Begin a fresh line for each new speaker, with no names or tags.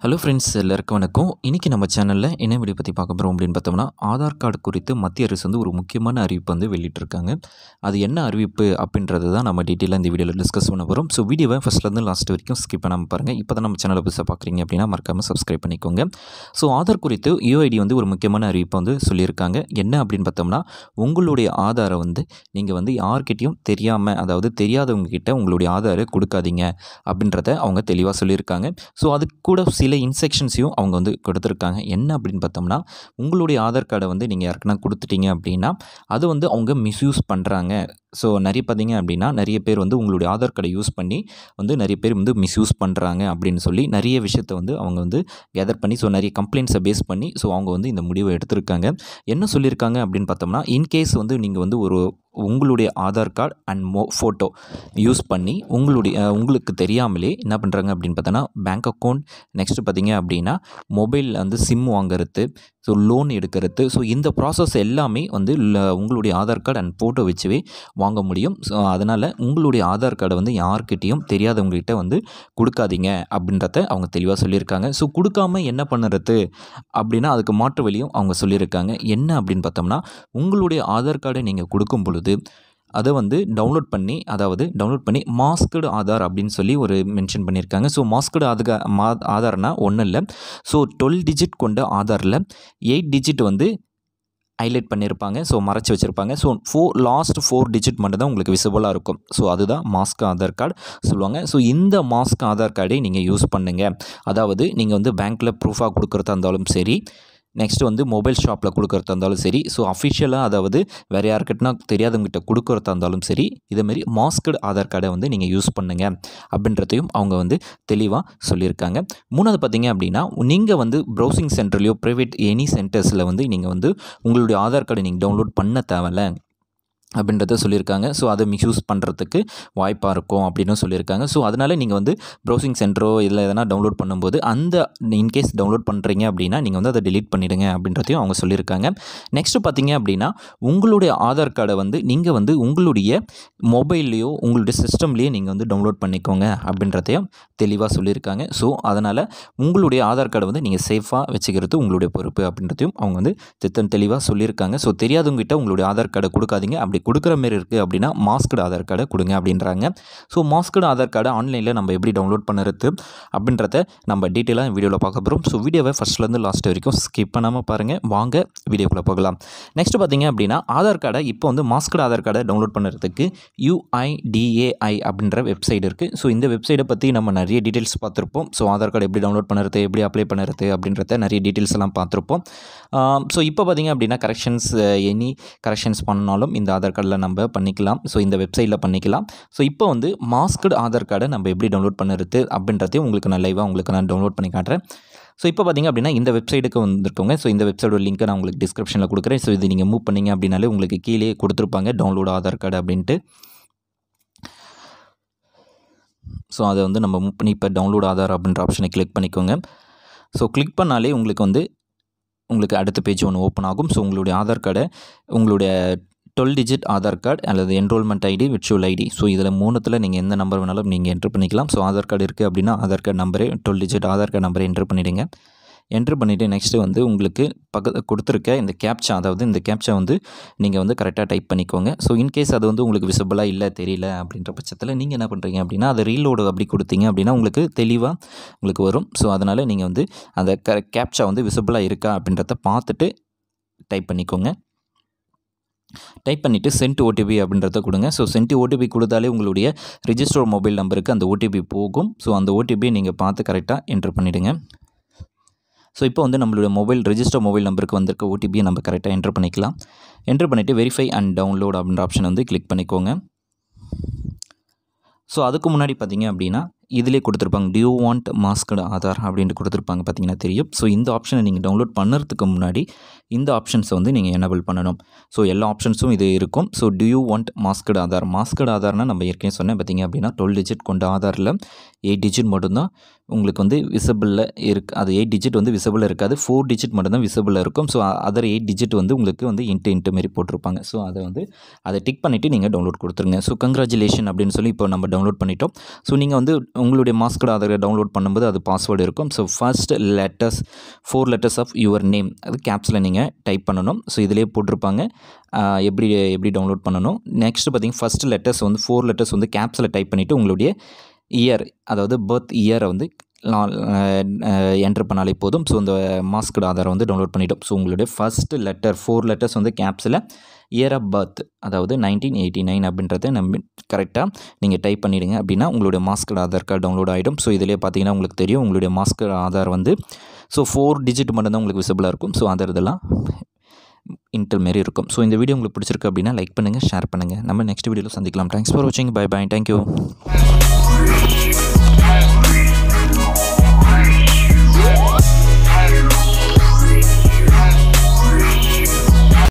hello friends எல்லாருக்கும் வணக்கம் இன்றைக்கி நம்ம சேனலில் என்ன வீடியோ பற்றி பார்க்க போகிறோம் அப்படின்னு பார்த்தோம்னா ஆதார் கார்டு குறித்து மத்திய அரசு வந்து ஒரு முக்கியமான அறிவிப்பு வந்து வெளியிட்டிருக்காங்க அது என்ன அறிவிப்பு அப்படின்றது தான் நம்ம டீட்டெயிலாக இந்த வீடியோவில் டிஸ்கஸ் பண்ண போகிறோம் ஸோ வீடியோவை ஃபஸ்ட்லேருந்து லாஸ்ட் வரைக்கும் ஸ்கிப் பண்ணாமல் பாருங்கள் இப்போ தான் நம்ம சேனலை புதுசாக பார்க்குறீங்க அப்படின்னா மறக்காமல் சப்ஸ்கிரைப் பண்ணிக்கோங்க ஸோ ஆதார் குறித்து யூஐடி வந்து ஒரு முக்கியமான அறிவிப்பை வந்து சொல்லியிருக்காங்க என்ன அப்படின்னு பார்த்தோம்னா உங்களுடைய ஆதாரை வந்து நீங்கள் வந்து யார்கிட்டையும் தெரியாமல் அதாவது தெரியாதவங்க கிட்ட உங்களுடைய ஆதாரை கொடுக்காதீங்க அப்படின்றத அவங்க தெளிவாக சொல்லியிருக்காங்க ஸோ அதுக்கு கூட சில இன்ஸ்ட்ரக்ஷன்ஸையும் அவங்க வந்து கொடுத்துருக்காங்க என்ன அப்படின்னு பார்த்தோம்னா உங்களுடைய ஆதார் கார்டை வந்து நீங்கள் யாருக்குன்னா கொடுத்துட்டீங்க அப்படின்னா அது வந்து அவங்க மிஸ்யூஸ் பண்ணுறாங்க ஸோ நிறைய பார்த்தீங்க அப்படின்னா நிறைய பேர் வந்து உங்களுடைய ஆதார் கார்டை யூஸ் பண்ணி வந்து நிறைய பேர் வந்து மிஸ்யூஸ் பண்ணுறாங்க அப்படின்னு சொல்லி நிறைய விஷயத்தை வந்து அவங்க வந்து கேதர் பண்ணி ஸோ நிறைய கம்ப்ளைண்ட்ஸை பேஸ் பண்ணி ஸோ அவங்க வந்து இந்த முடிவை எடுத்திருக்காங்க என்ன சொல்லியிருக்காங்க அப்படின்னு பார்த்தோம்னா இன்கேஸ் வந்து நீங்கள் வந்து ஒரு உங்களுடைய ஆதார் கார்டு அண்ட் மோ ஃபோட்டோ யூஸ் பண்ணி உங்களுடைய அஹ், உங்களுக்கு தெரியாமலே என்ன பண்ணுறாங்க அப்படின்னு பார்த்தோன்னா பேங்க் அக்கௌண்ட் நெக்ஸ்ட்டு பார்த்தீங்க அப்படின்னா மொபைல் வந்து சிம் வாங்குறது ஸோ லோன் எடுக்கிறது ஸோ இந்த ப்ராசஸ் எல்லாமே வந்து ல- உங்களுடைய ஆதார் கார்டு அண்ட் ஃபோட்டோ வச்சுவே வாங்க முடியும் ஸோ அதனால் உங்களுடைய ஆதார் கார்டை வந்து யார்கிட்டேயும் தெரியாதவங்ககிட்ட வந்து கொடுக்காதீங்க அப்படின்றத அவங்க தெளிவாக சொல்லியிருக்காங்க ஸோ கொடுக்காம என்ன பண்ணுறது அப்படின்னா அதுக்கு மாற்று வழியும் அவங்க சொல்லியிருக்காங்க என்ன அப்படின்னு பார்த்தோம்னா உங்களுடைய ஆதார் கார்டை நீங்கள் கொடுக்கும் பொழுது அதை வந்து டவுன்லோட் பண்ணி அதாவது டவுன்லோட் பண்ணி மாஸ்கடு ஆதார் அப்படின்னு சொல்லி ஒரு மென்ஷன் பண்ணியிருக்காங்க ஸோ மாஸ்கடு ஆதார் மா ஆதார்னா ஒன்றும் இல்லை ஸோ டுவெல் டிஜிட் கொண்ட ஆதாரில் எயிட் டிஜிட் வந்து ஹைலைட் பண்ணியிருப்பாங்க ஸோ மறைச்சி வச்சுருப்பாங்க so four last four digit மட்டும் தான் உங்களுக்கு விசிபிளாக இருக்கும் ஸோ அதுதான் மாஸ்க் ஆதார் கார்டு சொல்லுவாங்க ஸோ இந்த மாஸ்க் ஆதார் கார்டை நீங்கள் யூஸ் பண்ணுங்கள் அதாவது நீங்கள் வந்து பேங்க்கில் ப்ரூஃபாக கொடுக்குறதா இருந்தாலும் சரி நெக்ஸ்ட் வந்து மொபைல் ஷாப்பில் கொடுக்குறதா இருந்தாலும் சரி ஸோ அஃபிஷியலாக அதாவது வேறு யாருக்கிட்டனா தெரியாதவங்ககிட்ட கொடுக்குறதா இருந்தாலும் சரி இதேமாரி மாஸ்கடு ஆதார் கார்டை வந்து நீங்கள் யூஸ் பண்ணுங்கள் அப்படின்றதையும் அவங்க வந்து தெளிவாக சொல்லியிருக்காங்க மூணாவது பார்த்தீங்க அப்படின்னா நீங்கள் வந்து ப்ரௌசிங் சென்டர்லையோ ப்ரைவேட் எனி சென்டர்ஸில் வந்து நீங்கள் வந்து உங்களுடைய ஆதார் கார்டை நீங்கள் டவுன்லோட் பண்ண தேவையில்ல அப்படின்றத சொல்லியிருக்காங்க ஸோ அதை மிஸ்யூஸ் பண்ணுறதுக்கு வாய்ப்பாக இருக்கும் அப்படின்னு சொல்லியிருக்காங்க ஸோ அதனால் நீங்கள் வந்து ப்ரௌசிங் சென்டரோ இல்லை எதனா டவுன்லோட் பண்ணும்போது அந்த இன்கேஸ் டவுன்லோட் பண்ணுறீங்க அப்படின்னா நீங்கள் வந்து அதை delete பண்ணிடுங்க அப்படின்றதையும் அவங்க சொல்லியிருக்காங்க நெக்ஸ்ட்டு பார்த்தீங்க அப்படின்னா உங்களுடைய ஆதார் கார்டை வந்து நீங்கள் வந்து உங்களுடைய மொபைல்லையோ உங்களுடைய சிஸ்டம்லேயே நீங்கள் வந்து டவுன்லோட் பண்ணிக்கோங்க அப்படின்றதையும் தெளிவாக சொல்லியிருக்காங்க ஸோ அதனால் உங்களுடைய ஆதார் கார்டை வந்து நீங்கள் சேஃபாக வச்சுக்கிறது உங்களுடைய பொறுப்பு அப்படின்றதையும் அவங்க வந்து திட்டம் தெளிவாக சொல்லியிருக்காங்க ஸோ தெரியாதவங்ககிட்ட உங்களுடைய ஆதார் கார்டை கொடுக்காதீங்க அப்படி கொடுக்குற மாரி இருக்குது அப்படின்னா மாஸ்கடு ஆதார் கார்டை கொடுங்க அப்படின்றாங்க ஸோ மாஸ்கடு ஆதார் கார்டை ஆன்லைனில் நம்ம எப்படி டவுன்லோட் பண்ணுறது அப்படின்றத நம்ம டீட்டெயிலாக வீடியோவில் பார்க்க போகிறோம் ஸோ வீடியோவை ஃபஸ்ட்லேருந்து லாஸ்ட் வரைக்கும் ஸ்கிப் பண்ணாமல் பாருங்கள் வாங்க வீடியோக்குள்ளே போகலாம் நெக்ஸ்ட் பார்த்தீங்க அப்படின்னா ஆதார் கார்டை இப்போ வந்து மாஸ்கடு ஆதார் கார்டை டவுன்லோட் பண்ணுறதுக்கு யூஐடிஏஐ அப்படின்ற வெப்சைட் இருக்குது ஸோ இந்த வெப்சைட்டை பற்றி நம்ம நிறைய டீட்டெயில்ஸ் பார்த்துருப்போம் ஸோ ஆதார் கார்டு எப்படி டவுன்லோட் பண்ணுறது எப்படி அப்ளை பண்ணுறது அப்படின்றத நிறைய டீட்டெயில்ஸ் எல்லாம் பார்த்துருப்போம் ஸோ இப்போ பார்த்தீங்க அப்படின்னா கரெக்ஷன்ஸ் எனி கரெக்ஷன்ஸ் பண்ணாலும் இந்த ஆதார் கார்டில் நம்ம பண்ணிக்கலாம் ஸோ இந்த வெப்சைட்டில் பண்ணிக்கலாம் ஸோ இப்போ வந்து மாஸ்கடு ஆதார் கார்டை நம்ம எப்படி டவுன்லோட் பண்ணுறது அப்படின்றதையும் உங்களுக்கு நான் லைவாக உங்களுக்கு நான் டவுன்லோட் பண்ணி காட்டுறேன் ஸோ இப்போ பார்த்தீங்க அப்படின்னா இந்த வெப்சைட்டுக்கு வந்திருக்கோங்க ஸோ இந்த வெப்சைட்டோட லிங்க்கை நான் உங்களுக்கு டிஸ்கிரிப்ஷனில் கொடுக்குறேன் ஸோ இது நீங்கள் மூவ் பண்ணீங்க அப்படின்னாலே உங்களுக்கு கீழே கொடுத்துருப்பாங்க டவுன்லோட் ஆதார் கார்டு அப்படின்ட்டு ஸோ அதை வந்து நம்ம மூவ் பண்ணி இப்போ டவுன்லோட் ஆதார் அப்படின்ற ஆப்ஷனை கிளிக் பண்ணிக்கோங்க ஸோ கிளிக் பண்ணாலே உங்களுக்கு வந்து உங்களுக்கு அடுத்த பேஜ் ஒன்று ஓப்பன் ஆகும் ஸோ உங்களுடைய ஆதார் கார்டை உங்களுடைய டுவெல் டிஜிட் ஆதார் கார்டு அல்லது enrolment ID virtual ID so இதில் மூணுத்தில் நீங்கள் எந்த நம்பர் வேணாலும் நீங்கள் என்ட்ரு பண்ணிக்கலாம் ஸோ ஆதார் கார்டு இருக்குது அப்படின்னா ஆதார் கார்டு நம்பரே டுவெல் டிஜிட் ஆதார் கார்டு நம்பரை என்ட்ரு பண்ணிவிடுங்க என்ட்ரு பண்ணிவிட்டு நெக்ஸ்ட்டு வந்து உங்களுக்கு பக்க கொடுத்துருக்க இந்த கேப்ச்சா அதாவது இந்த கேப்ச்சா வந்து நீங்கள் வந்து கரெக்டாக டைப் பண்ணிக்கோங்க ஸோ இன்கேஸ் அது வந்து உங்களுக்கு விசிபிளாக இல்லை தெரியல அப்படின்ற பட்சத்தில் நீங்கள் என்ன பண்ணுறீங்க அப்படின்னா அதை ரீலோடு அப்படி கொடுத்தீங்க அப்படின்னா உங்களுக்கு தெளிவாக உங்களுக்கு வரும் ஸோ அதனால் நீங்கள் வந்து அந்த க கேப்ச்சா வந்து விசிபிளாக இருக்கா அப்படின்றத பார்த்துட்டு டைப் பண்ணிக்கோங்க டைப் பண்ணிவிட்டு சென்ட் ஓடிபி அப்படின்றத கொடுங்க ஸோ சென்ட் ஓடிபி கொடுத்தாலே உங்களுடைய ரிஜிஸ்டர் மொபைல் நம்பருக்கு அந்த ஓடிபி போகும் ஸோ அந்த ஓடிபியை நீங்கள் பார்த்து கரெக்டாக என்ட்ரு பண்ணிவிடுங்க ஸோ இப்போ வந்து நம்மளுடைய மொபைல் ரெஜிஸ்டர் மொபைல் நம்பருக்கு வந்திருக்க ஓடிபியை நம்ம கரெக்டாக என்ட்ரு பண்ணிக்கலாம் என்ட்ரு பண்ணிவிட்டு வெரிஃபை அண்ட் டவுன்லோட் அப்படின்ற ஆப்ஷன் வந்து கிளிக் பண்ணிக்கோங்க ஸோ அதுக்கு முன்னாடி பார்த்தீங்க அப்படின்னா இதிலே கொடுத்துருப்பாங்க டியூ வாண்ட் மாஸ்கடு ஆதார் அப்படின்ட்டு கொடுத்துருப்பாங்க பார்த்தீங்கன்னா தெரியும் ஸோ இந்த ஆப்ஷனை நீங்கள் டவுன்லோட் பண்ணுறதுக்கு முன்னாடி இந்த ஆப்ஷன்ஸை வந்து நீங்கள் எனபிள் பண்ணணும் ஸோ எல்லா ஆப்ஷன்ஸும் இது இருக்கும் so do you want masked Aadhaar masked ஆதார்னால் நம்ம ஏற்கனவே சொன்னேன் பார்த்தீங்க அப்படின்னா டுவெல் டிஜிட் கொண்ட ஆதாரில் எயிட் டிஜிட் மட்டும்தான் உங்களுக்கு வந்து விசிபிளில் இருக்கு அது எயிட் டிஜிட் வந்து விசிபிளில் இருக்காது ஃபோர் டிஜிட் மட்டும்தான் விசிபிளில் இருக்கும் ஸோ அதர் எயிட் டிஜிட் வந்து உங்களுக்கு வந்து இன்ட்டு இன்ட்டு மாரி போட்டிருப்பாங்க ஸோ அதை வந்து அதை டிக் பண்ணிவிட்டு நீங்கள் டவுன்லோட் கொடுத்துருங்க ஸோ கங்க்ராச்சுலேஷன் அப்படின்னு சொல்லி இப்போ நம்ம டவுன்லோட் பண்ணிட்டோம் ஸோ நீங்கள் வந்து உங்களுடைய மாஸ்கட் ஆதார் டவுன்லோட் பண்ணும்போது அது பாஸ்வேர்டு இருக்கும் so first letters four letters of your name அது கேப்ஸில் நீங்கள் டைப் பண்ணணும் ஸோ இதிலே போட்டிருப்பாங்க ஆஹ் எப்படி எப்படி டவுன்லோட் பண்ணணும் நெக்ஸ்ட் பார்த்தீங்கன்னா ஃபஸ்ட் லெட்டர்ஸ் வந்து ஃபோர் லெட்டர்ஸ் வந்து கேப்ஸில் டைப் பண்ணிவிட்டு உங்களுடைய இயர் அதாவது பர்த் இயரை வந்து என்ட்ரு பண்ணாலே போதும் ஸோ இந்த மாஸ்கட் ஆதாரம் வந்து டவுன்லோட் பண்ணிட்டோம் ஸோ உங்களுடைய ஃபஸ்ட் லெட்டர் ஃபோர் லெட்டர்ஸ் வந்து கேப்ஸில் இயர் ஆஃப் பர்த் அதாவது நைன்டீன் எயிட்டி நைன் அப்படின்றத நம்ம கரெக்டாக நீங்கள் டைப் பண்ணிவிடுங்க அப்படின்னா உங்களுடைய மாஸ்கட் ஆதார் கார்டு டவுன்லோட் ஆகிடும் ஸோ இதிலே பார்த்தீங்கன்னா உங்களுக்கு தெரியும் உங்களுடைய மாஸ்கட் ஆதார் வந்து ஸோ ஃபோர் டிஜிட் மட்டும்தான் உங்களுக்கு விசிபிளாக இருக்கும் ஸோ அதர் இதெல்லாம் இன்டல் மாரி இருக்கும் ஸோ இந்த வீடியோ உங்களுக்கு பிடிச்சிருக்கு அப்படின்னா லைக் பண்ணுங்கள் ஷேர் பண்ணுங்கள் நம்ம நெக்ஸ்ட் வீடியோவில் சந்திக்கலாம் தேங்க்ஸ் ஃபார் வாட்சிங் பை பை தேங்க்யூ